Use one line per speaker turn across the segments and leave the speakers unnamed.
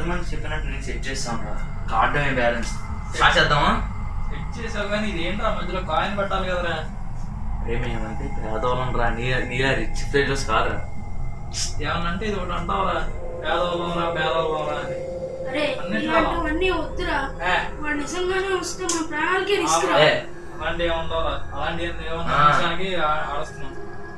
పెద్ద మనిషి చెప్పినట్టు నేను సెట్ చేస్తాను రా కార్డమే బ్యాలెన్స్ స్టార్ట్ చేద్దామా
సెట్ చేసావు కానీ ఇది ఏంట్రా మధ్యలో కాయిన్ పెట్టాలి కదరా
ఏమేమంటే పేదవాళ్ళం రా నీ నీలా రిచ్ ప్లేజర్స్ కాదురా
ఏమన్నా అంటే ఇది ఒకటి అంటావురా పేదవాళ్ళం రా పేదవాళ్ళం రా అని
అరే
అన్నిట్లో
ఇలాంటివన్నీ వద్దురా
ఏ,
వాడు నిజంగానే వస్తే మన ప్రాణాలకే రిస్క్ రా
ఏ
అలాంటి ఏముండవురా అలాంటి ఏమన్నా
ఆ.
నిమిషానికి ఆ- ఆడుస్తున్నాం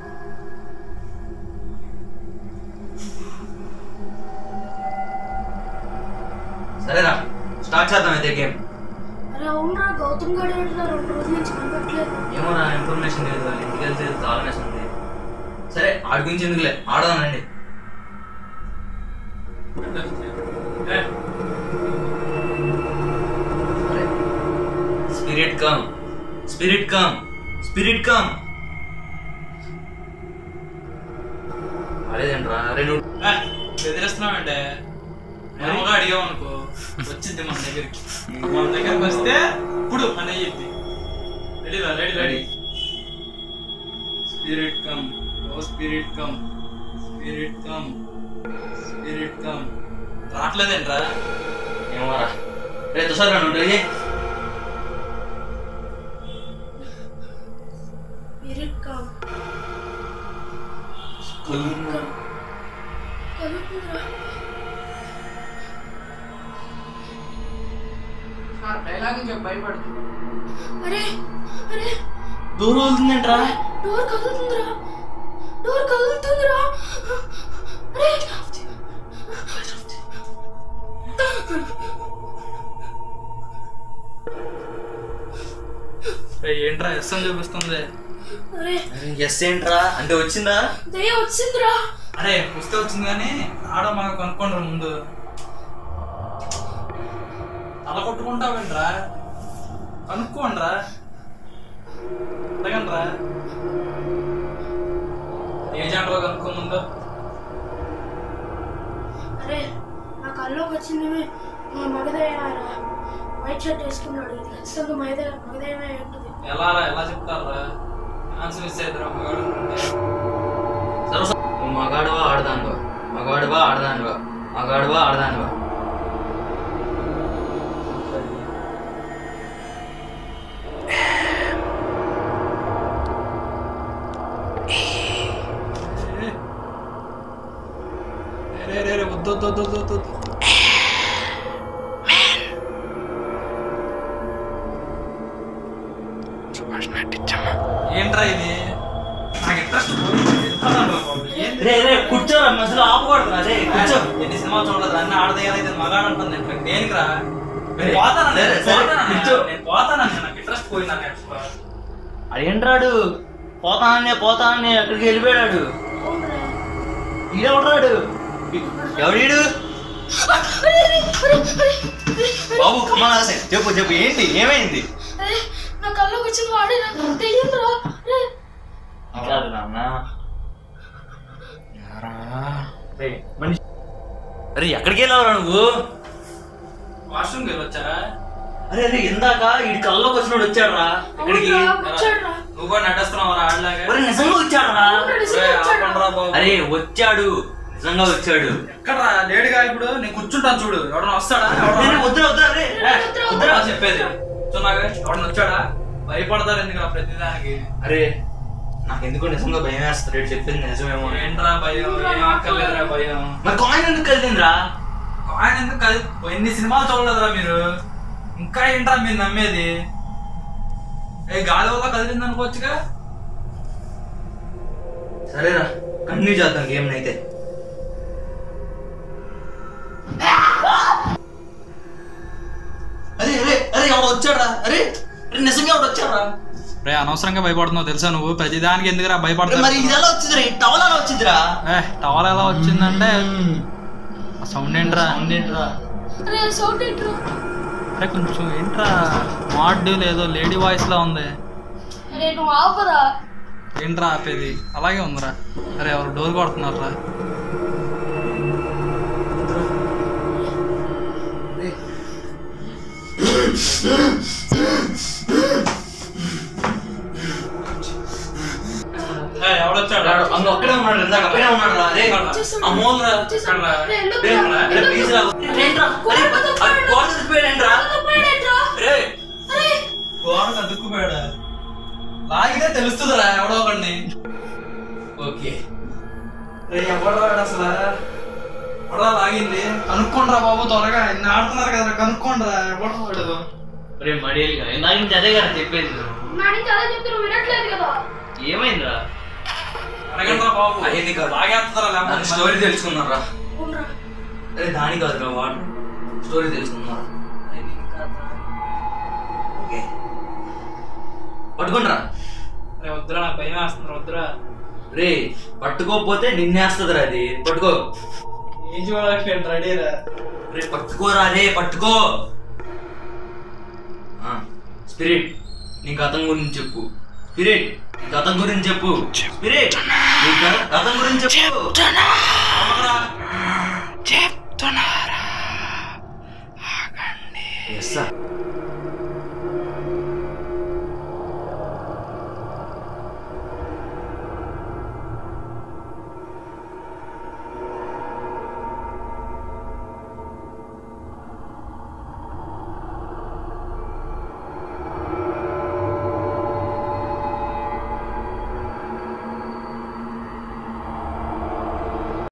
సరేరా స్టార్ట్ చేద్దాం అయితే గేమ్
అరే అవునరా గౌతమ్ గడి ఏంట్రా రెండు రోజుల నుంచి కనపట్లేదు
ఏమో నా ఇన్ఫర్మేషన్ లేదు వాళ్ళ ఇంటికి వెళ్తే తాళనేసి ఉంది సరే ఆడి గురించి ఎందుకులే ఆడదాం రండి
ఏ,
సరే spirit come spirit come spirit come అదేంట్రా అరే నువ్వు
ఏ, బెదిరిస్తున్నావంటే మెల్లగా అడిగావు అనుకో వచ్చింది మన దగ్గరికి మన దగ్గరికి వస్తే ఇప్పుడు మన అయ్యింది రెడీరా రెడీ రెడీ స్పిరిట్ కమ్ ఓ spirit come spirit come spirit come రావట్లేదేంట్రా
ఏమోరా రే తుషార్ రా నువ్వు ట్రై
స్పిరిట్ కమ్ కలుపురా
డైలాగ్ చెప్పి భయపడుతుంది
అరే అరే
దూరం అవుతుందేంట్రా
డోర్ కదులుతుందిరా డోర్ కదులుతుందిరా అరే
ఏంట్రా ఎస్ అని చూపిస్తుంది
అరే
ఎస్ ఏంట్రా అంటే వచ్చిందా
దయ వచ్చిందిరా
అరే వస్తే వచ్చింది కానీ ఆడ మాకు కనుక్కోండి ముందు తల కొట్టుకుంటావేంట్రా కనుక్కోండిరా అడగండిరా ఏ జంటలో కనుక్కో ముందు
అరే నా కల్లోకి వచ్చింది మా మగదయ్యారా వైట్ షర్ట్ వేసుకున్నాడు ఇది ఖచ్చితంగా మగదయ్య మగదయ్యమే అయి ఉంటుంది
ఎలా రా ఎలా చెప్తారా ఆన్సర్ మిస్ అవుతారా మగాడు అనుకుంటే.
సరే సరే. నువ్వు మగాడువా ఆడదానువా మగాడువా ఆడదానువా మగాడువా ఆడదానువా
రే రే రే వద్దు వద్దు వద్దు వద్దు వద్దు ఏంట్రా ఇది నాకు ఇంట్రెస్ట్
రే రే కూర్చోరా మధ్యలో ఆపకూడదురా రే కూర్చో
ఎన్ని సినిమాలు చూడలేదు అన్ని ఆడదేయాలైతే మగాడంటుంది నేను దేనికిరా నేను
రే,
పోతానన్నా,
సరే,
నేను
సరే,
పోతానన్నా,
కూర్చో.
నేను పోతానన్నా, నాకు ఇంట్రెస్ట్ పోయిందా ఎక్కువ
అదేంట్రాడు పోతాననే పోతానని ఎక్కడికి వెళ్ళిపోయాడు
అవునరా
ఈడెవడ్రాడు ఎవడీడు
అరే, అరే, అరే, అరే, అరే,
బాబు కమలాసే చెప్పు చెప్పు ఏంటి ఏమైంది
అరే, నా కల్లోకి వచ్చింది వాడే నాకు తెలియదురా అరే,
కాదు నాన్న రే, మనిషి అరే ఎక్కడికి వెళ్ళావురా నువ్వు
వాష్రూమ్కి వెళ్ళొచ్చారా
అరే అరే ఇందాక ఈ కల్లోకి వచ్చినోడు వచ్చాడురా ఇక్కడికి
అవునురా, వచ్చాడురా
నువ్వు కూడా నటిస్తున్నావు ఆడలాగా
ఒరే నిజంగా వచ్చాడురా
అవునురా, నిజంగా
ఒరేయ్,
వచ్చాడురా.
ఆపండ్రా బాబు.
అరే వచ్చాడు నిజంగా వచ్చాడు
ఎక్కడ్రా లేడుగా ఇప్పుడు నేను కూర్చుంటాను చూడు ఎవడన్నా వస్తాడా
అరే,
ఎవడన్నా
వద్దురా వద్దురా రే
వద్దురా,
వద్దురా చెప్పేది కూర్చున్నాగా ఎవడన్నా వచ్చాడా భయపడతారు ఎందుకు ప్రతిదానికి
అరే నాకు ఎందుకో నిజంగా భయం వేస్తుంది రేపు చెప్పింది నిజమేమో అని.
ఏంట్రా భయం ఏం అక్కర్లేదురా భయం
మరి కాయిన్ ఎందుకు కలిసిందిరా
ఆయన ఎందుకు కది ఎన్ని సినిమాలు చూడలేదురా మీరు ఇంకా ఏంట్రా మీరు నమ్మేది ఏ గాలి వల్ల కదిలింది అనుకోవచ్చుగా
సరేరా కంటిన్యూ చేద్దాం గేమ్ అయితే అరే అరే అరే ఎవడు వచ్చాడా అరే అరే, నిజంగా ఎవడు వచ్చాడా
రే అనవసరంగా భయపడుతున్నావు తెలుసా నువ్వు ప్రతిదానికి ఎందుకురా
అరే,
భయపడతావు
మరి ఇది ఎలా వచ్చిందిరా ఈ టవల్ ఎలా వచ్చిందిరా
ఏ టవర్ ఎలా వచ్చిందంటే ఆ సౌండ్ ఏంట్రా
సౌండ్ ఏంట్రా
అరే సౌండ్ ఏంట్రా
అరే కొంచెం ఏంట్రా మాడ్యూల్ ఏదో లేడీ వాయిస్ లా ఉంది
అరే నువ్వు ఆపరా
ఏంట్రా ఆపేది అలాగే ఉందిరా అరే ఎవరు డోర్ కొడుతున్నారా ఎవడ ఎవడొచ్చాడు
రాడు. అంగ ఒక్కడే ఉన్నాడు ఇందాక అక్కడే ఉన్నాడు రా రే ఆ మూల రా
వచ్చేసాడు.
రా.
రే, ఎందుకు
రే,
రా?
రే,
ఎందుకు
ప్లీజ్ రా.
రా?
రే, రా.
గోడ
అరే,
మీద
అది గోడ తిప్పిపోయాడేంట్రా?
పోయాడేంట్రా?
రే
అరే,
గోడ అదుక్కుపోయాడా లాగితే తెలుస్తుందిరా ఎవడో ఒకడిని
ఓకే
రే ఎవడరా అసలు ఎవడరా లాగింది కనుక్కోండిరా బాబు త్వరగా ఇన్ని ఆడుతున్నారు కదా కనుక్కోండిరా ఎవడరా వాడు
రే మడియలుగా ఇందాక నుంచి అదే కదా చెప్పేది నువ్వు.
నా నుంచి అదే చెప్తే నువ్వు వినట్లేదు కదా
ఏమైందిరా
అడగండిరా బాబు
అయ్యింది కాదు.
లాగేస్తారా
దాని
లేకపోతే
స్టోరీ తెలుసుకున్నారా
అవునరా
అరే దాని కాదురా వాడు స్టోరీ తెలుసుకున్నారా ఓకే పట్టుకుంటారా
రే వద్దురా నాకు భయం వేస్తుంది వద్దురా
రే పట్టుకోకపోతే నిన్నేస్తుందిరా అది పట్టుకో
ఏం చూడాలి రెడీరా
రే పట్టుకోరా రే పట్టుకో ఆ, స్పిరిట్ నీ గతం గురించి చెప్పు స్పిరిట్ నీ గతం గురించి చెప్పు స్పిరిట్ నీ గ- గతం గురించి చెప్పు
నమ్మకరా